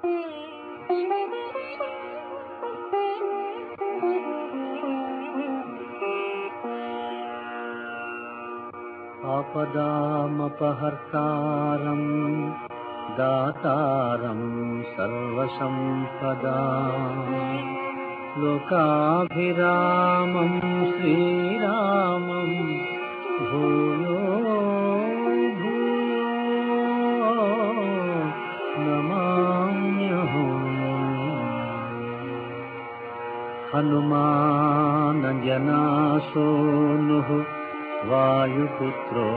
ఆపదామపహర్తారం దాతారం సర్వసంపదా లోకాభిరామం శ్రీరామం భూయో భూయో నమామ్యహం हनुमानजनासूनुः वायुपुत्रो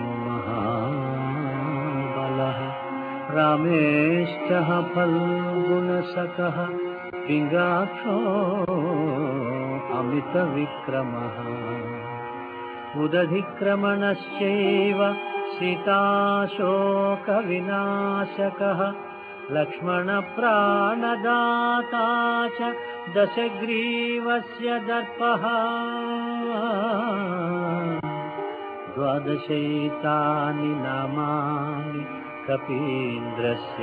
महाबलः रामेश्चः फल्गुणसखः पिङ्गाक्षो अमितविक्रमः उदधिक्रमणश्चैव सीताशोकविनाशकः लक्ष्मणप्राणदाता च दशग्रीवस्य दर्पः द्वादशैतानि नामानि कपीन्द्रस्य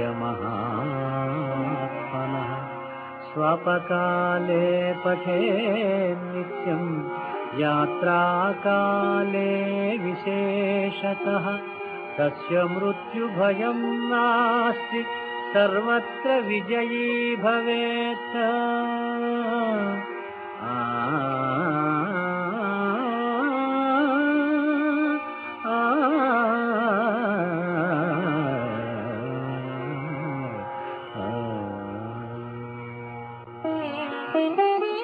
महात्मनः स्वापकाले पठे नित्यम् यात्राकाले विशेषतः तस्य मृत्युभयं नास्ति सर्वत्र विजयी भवेत् आ, आ, ఆ.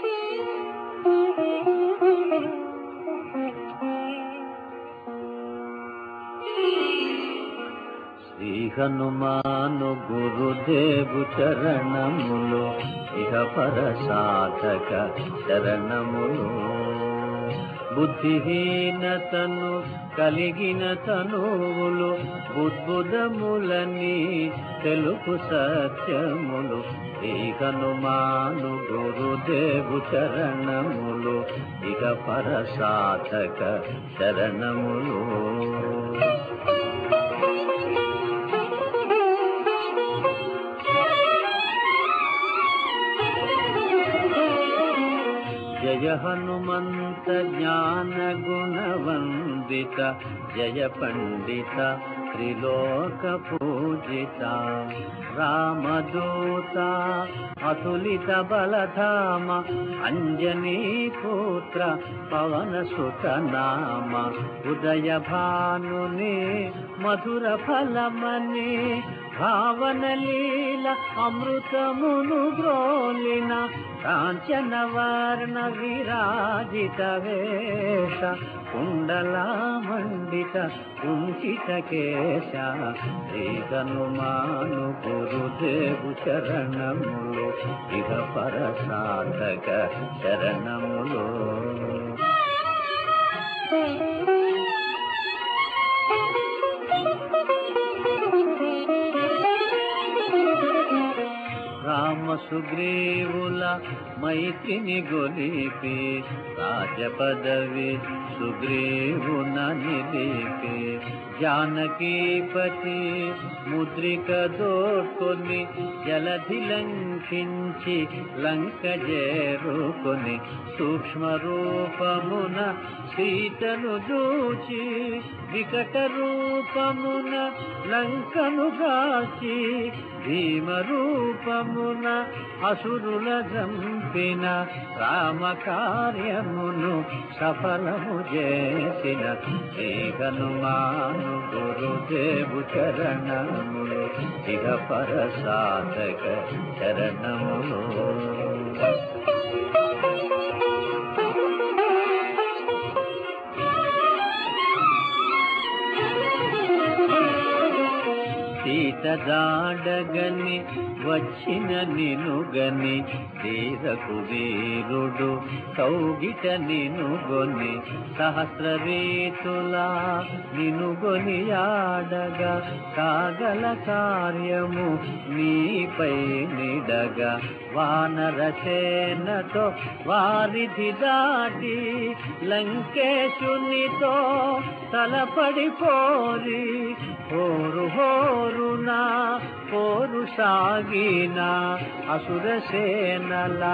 శ్రీ హనుమాను గురుదేవు చరణములు ఇహ పర సాధక శరణములు బుద్ధిహీనతను కలిగిన తనువులు బుద్బుదములని తెలుపు సత్యములు శ్రీ హనుమాను గురుదేవు చరణములు ఇక పర సాధక శరణములు జయ హనుమంత జ్ఞాన గుణవందిత జయ పండిత త్రిలోక పూజిత రామదూత అతులిత బలధామ అంజనీ పుత్ర పవన సుత నామ ఉదయ భానుని మధుర ఫలమని భావన లీల అమృతమును గ్రోలిన కాంచన వర్ణ విరాజిత వేష కుండలా మండిత కుంచిత కేశ శ్రీ హనుమాను గురుదేవు శరణములు ఇహ పర సాధక శరణములు రామ సుగ్రీవుల మైత్రిని గొలిపి రాజపదవి సుగ్రీవున నిలిపి జానకీపతి ముద్రిక దోర్కొని జలధి లంఘించి లంక చేరుకొని సూక్ష్మ రూపమున సీతను దూచి వికట రూపమున లంకను గాచి భీమ రూపమున అసురుల చంపిన రామ కార్యమును సఫలము చేసిన శ్రీ హనుమాను గురుదేవు చరణములు ఇహ పర సాధక చరణములు సీత దాడగని వచ్చిన నినుగని తీరకు వీరుడు కౌగిట నినుగొని సహస్ర రీతులా నినుగొని ఆడగా కాగల కార్యము నీపై నిడగా వానర సేనతో వారిధి దాటి లంకేశునితో తలపడి పోరి హోరు హోరునా పోరు సాగిన అసురసేనల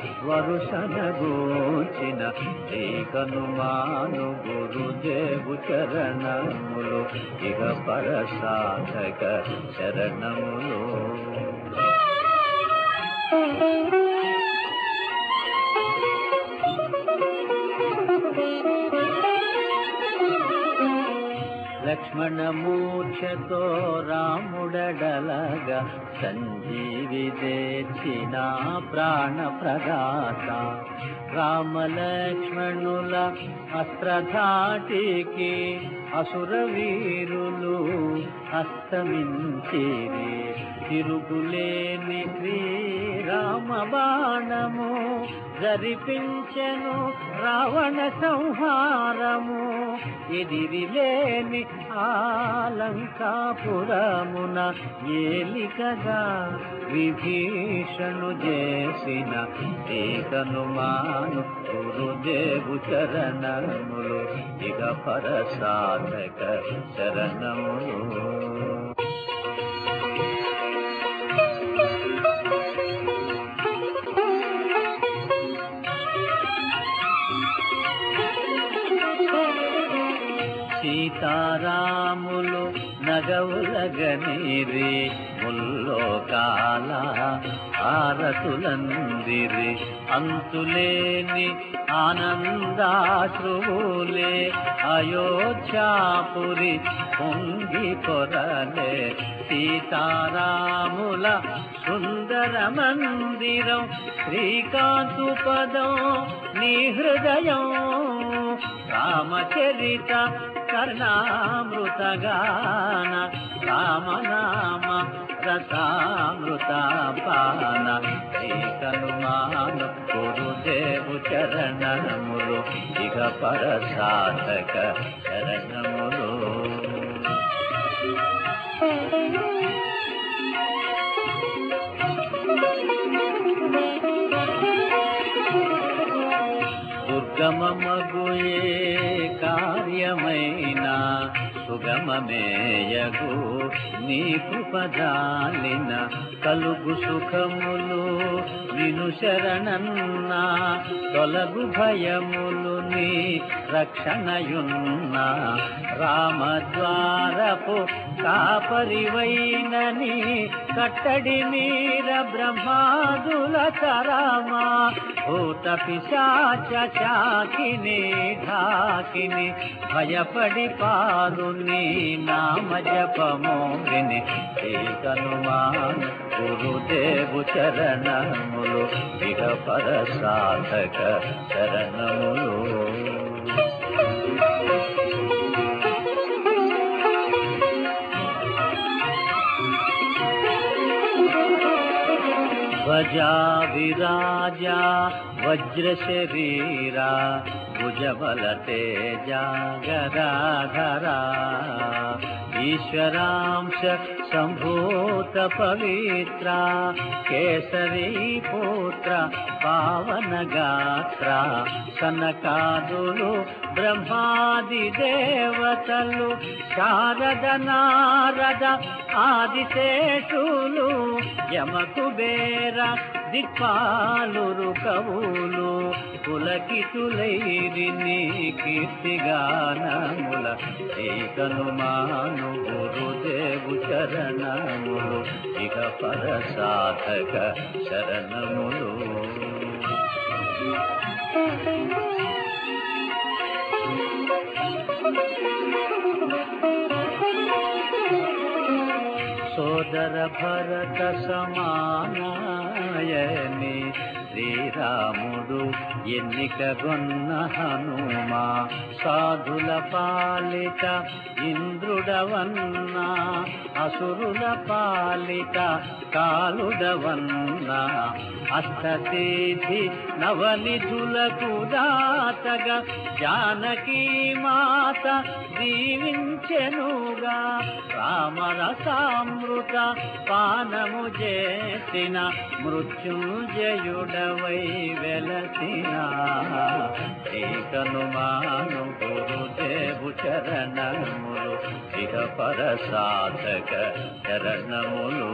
వరుసనగూచిన ఏకనుమాను గురుదేవు చరణములు ఇక పరసాధక శరణములు లక్ష్మణమూర్ఛతో రాముడడలగా సంజీవి తెచ్చిన ప్రాణ ప్రదాత రామలక్ష్మణుల అస్త్రధాటికి అసుర వీరులు అస్తమించిరి తిరుగులేని శ్రీరామ బాణము జరిపించెను రావణ సంహారము ఎదిరిలేని ఆలంకాపురమున ఏలికగా విభీషణు చేసిన ఏకనుమాను గురుదేవు చరణములు ఇక పరసాధక శరణములు సీతారాములు నగవులగనిరి ముల్లోకాల ఆరతులందిరి అంతులేని ఆనందాశ్రువులే అయోధ్యాపురి పొంగి పొరలే సీతారాముల సుందర మందిరం శ్రీకాంతు పదం నీ హృదయం రామచరిత కర్ణామృతగాన రామనామ రసామృత పాన ఏకనుమాన గురుదేవు చరణములు ఇక పరసాధక శరణములు దుర్గమమగుయే కార్యమైన సుగమమేయగు నీ కృపజాలిన కలుగు సుఖములు విను శరణన్నా తొలగు భయములు నీ రక్షణయున్నా రామద్వారపు కాపరివైనని కట్టడి మీర బ్రహ్మాదుల తరమా భూత పిశాచ చాకిని ఢాకిని భయపడి పారు నీ నామ జపము విని ఏకనుమాన్ గురుదేవు చరణములు ఇక పరసాధక శరణములు ధ్వజా విరాజా వజ్ర శరీరా భుజబల తేజ గదాధరా ఈశ్వరాంశ సంభూత పవిత్ర కేసరీ పుత్ర పావన గాత్ర సనకాదులు బ్రహ్మాది దేవతలు శారద నారద ఆదిశేషులు యమకుబేర దిక్పాలురు కవులు పులకితులైరి నీ కీర్తిగానముల ఏకనుమాను గురుదేవు చరణములు ఇక పరసాధక శరణములు సోదర భరత సమానాయని శ్రీరాముడు ఎన్నికగొన్న హనుమా సాధుల పాలిత ఇంద్రుడవన్నా అసురుల పాలిత కాలుడవన్నా అష్టతీధి నవనిధులకు దాతగా జానకీ మాత దీవించెనుగా రామరసామృత పానము చేసిన మృత్యుంజయుడ నీడవై వెలసిన ఏకనుమాను గురుదేవు చరణములు ఇహ పర సాధక చరణములు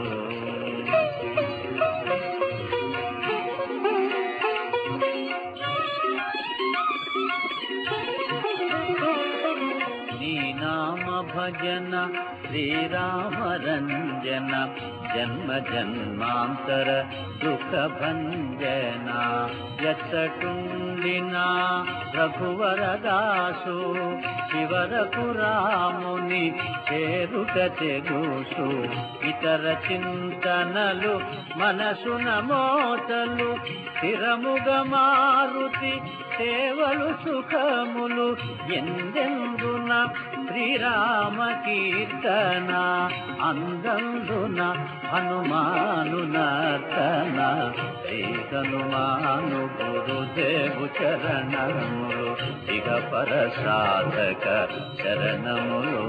నీ నామ భజన శ్రీరామ రంజన జన్మ జన్మాంతర దుఃఖ భంజన ఎచ్చటుండిన రఘువరదాసు శివరకు రాముని చేరుట తెగుసు ఇతర చింతనలు మనసున మోతలు స్థిరముగ మారుతి సేవలు సుఖములు ఎందెందున శ్రీరామ కీర్తన అందందున హనుమాను నర్తన శ్రీ హనుమాను గురుదేవు చరణములు ఇక పర సాధక చరణములు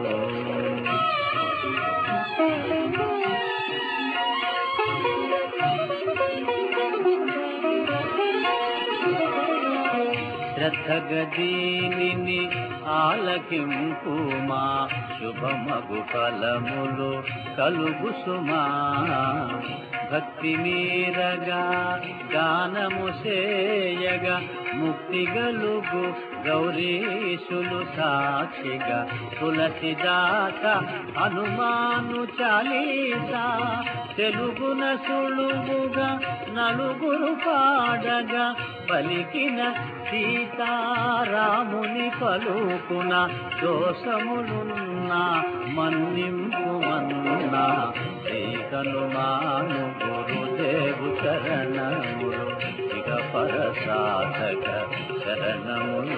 శ్రద్ధగదీని ఆలకింపుమా శుభమగు ఫలములు కలుగు సుమా భక్తి మీరగా గానము సేయగా ముక్తి గలుగు గౌరీశులు సాక్షిగా తులసిదాత హనుమాను చాలీసా తెలుగున సులువుగా నలుగురు పాడగా పలికిన సీతారాముని పలుకున దోషములున్న మన్నింపుమన్నా శ్రీ హనుమాను గురుదేవు చరణములు ఇక పర సాధక చరణములు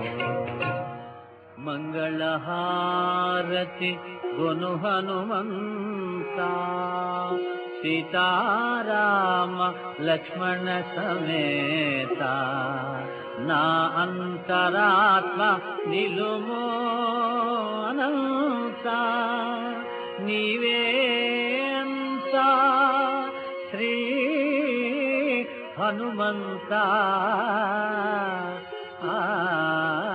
మంగళహారతి గొను హనుమంతా సీతారామ లక్ష్మణ సమేత నా అంతరాత్మ నిలుమో అనంత నీవే అంత శ్రీ హనుమంత ఆ